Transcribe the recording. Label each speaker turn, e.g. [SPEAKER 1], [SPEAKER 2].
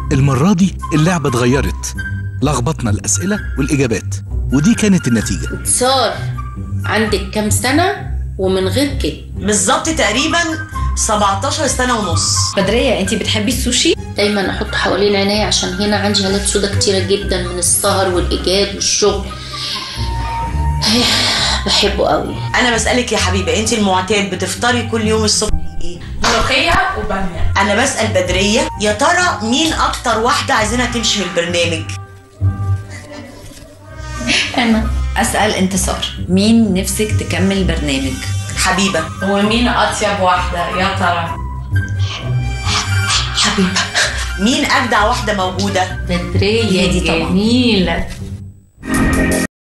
[SPEAKER 1] المرة دي اللعبة اتغيرت لخبطنا الأسئلة والإجابات ودي كانت النتيجة
[SPEAKER 2] انتصار عندك كام سنة ومن غير كده
[SPEAKER 3] بالظبط تقريبا 17 سنة ونص
[SPEAKER 4] بدرية انتي بتحبي السوشي؟
[SPEAKER 2] دايما احط حوالين عينيا عشان هنا عندي هالات سودا كتيرة جدا من السهر والإيجاد والشغل بحبه قوي
[SPEAKER 3] انا بسألك يا حبيبة انت المعتاد بتفطري كل يوم الصبح ايه
[SPEAKER 5] ملوخية وبامية
[SPEAKER 3] انا بسأل بدرية يا ترى مين اكتر واحدة عايزينها تمشي من البرنامج
[SPEAKER 2] أنا
[SPEAKER 4] أسأل انتصار مين نفسك تكمل برنامج؟
[SPEAKER 3] حبيبة
[SPEAKER 5] ومين أطيب واحدة يا ترى؟
[SPEAKER 3] حبيبة مين اجدع واحدة موجودة
[SPEAKER 2] بدرية
[SPEAKER 4] هي دي طبعا.
[SPEAKER 2] جميلة